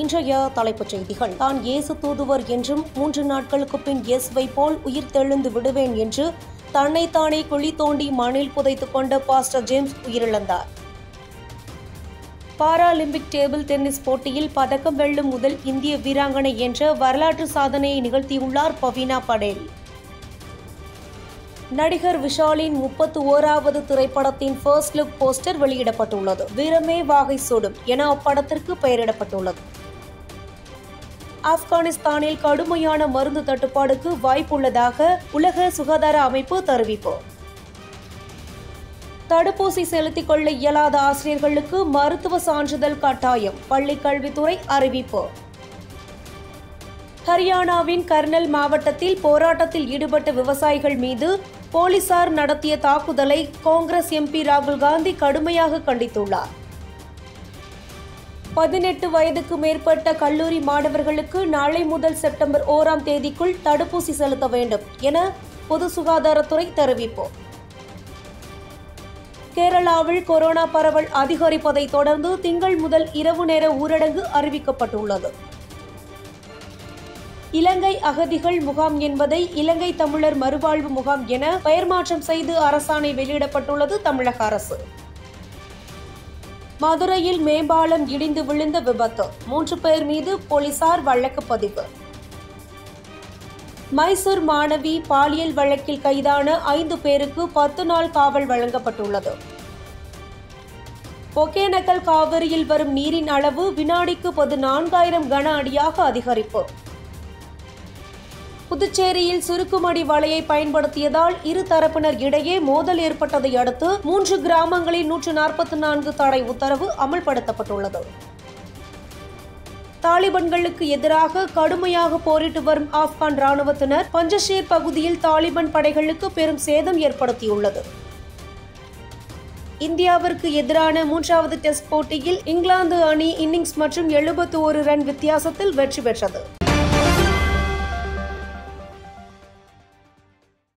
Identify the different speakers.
Speaker 1: இன்றைய தலைப்புச் செய்திகள் தான் இயேசு தூதுவர் என்றும் மூன்று நாட்களுக்கு பின் இயேசுவை போல் உயிர் தெழுந்து விடுவேன் என்று தன்னைத்தானே குழி தோண்டி மண்ணில் புதைத்துக் கொண்ட பாஸ்டர் ஜேம்ஸ் உயிரிழந்தார் பாராலிம்பிக் டேபிள் டென்னிஸ் போட்டியில் பதக்கம் வெல்லும் முதல் இந்திய வீராங்கனை என்ற வரலாற்று சாதனையை நிகழ்த்தியுள்ளார் பவீனா படேல் நடிகர் விஷாலின் முப்பத்து ஓராவது திரைப்படத்தின் ஃபர்ஸ்ட் லுக் போஸ்டர் வெளியிடப்பட்டுள்ளது வீரமே வாகை சூடும் என அப்படத்திற்கு பெயரிடப்பட்டுள்ளது ஆப்கானிஸ்தானில் கடுமையான மருந்து தட்டுப்பாடுக்கு வாய்ப்புள்ளதாக உலக சுகாதார அமைப்பு தெரிவிப்பு தடுப்பூசி செலுத்திக் கொள்ள இயலாத ஆசிரியர்களுக்கு மருத்துவ சான்றிதழ் கட்டாயம் பள்ளிக் கல்வித்துறை அறிவிப்பு ஹரியானாவின் கர்னல் மாவட்டத்தில் போராட்டத்தில் ஈடுபட்ட விவசாயிகள் மீது போலீசார் நடத்திய தாக்குதலை காங்கிரஸ் எம்பி ராகுல் காந்தி கடுமையாக கண்டித்துள்ளார் பதினெட்டு வயதுக்கு மேற்பட்ட கல்லூரி மாணவர்களுக்கு நாளை முதல் செப்டம்பர் ஓராம் தேதிக்குள் தடுப்பூசி செலுத்த வேண்டும் என பொது சுகாதாரத்துறை தெரிவிப்பு கேரளாவில் கொரோனா பரவல் அதிகரிப்பதை தொடர்ந்து திங்கள் முதல் இரவு நேர ஊரடங்கு அறிவிக்கப்பட்டுள்ளது இலங்கை அகதிகள் முகாம் என்பதை இலங்கை தமிழர் மறுவாழ்வு முகாம் என பெயர் மாற்றம் செய்து அரசாணை வெளியிடப்பட்டுள்ளது தமிழக அரசு மதுரையில் மேம்பாலம் இடிந்து விழுந்த விபத்து மூன்று பேர் மீது போலீசார் வழக்கு பதிவு மைசூர் மாணவி பாலியல் வழக்கில் கைதான ஐந்து பேருக்கு பத்து நாள் காவல் வழங்கப்பட்டுள்ளது ஒகேனக்கல் காவிரியில் வரும் நீரின் அளவு வினாடிக்கு பதினான்காயிரம் கன அடியாக அதிகரிப்பு புதுச்சேரியில் சுருக்குமடி வலையை பயன்படுத்தியதால் இரு தரப்பினர் இடையே மோதல் ஏற்பட்டதை அடுத்து மூன்று கிராமங்களில் நூற்று நாற்பத்தி நான்கு தடை உத்தரவு அமல்படுத்தப்பட்டுள்ளது தாலிபன்களுக்கு எதிராக கடுமையாக போரிட்டு வரும் ஆப்கான் ராணுவத்தினர் பஞ்சஷேர் பகுதியில் தாலிபான் படைகளுக்கு பெரும் சேதம் ஏற்படுத்தியுள்ளது இந்தியாவிற்கு எதிரான மூன்றாவது டெஸ்ட் போட்டியில் இங்கிலாந்து அணி இன்னிங்ஸ் மற்றும் எழுபத்தி ஒரு ரன் வித்தியாசத்தில் வெற்றி பெற்றது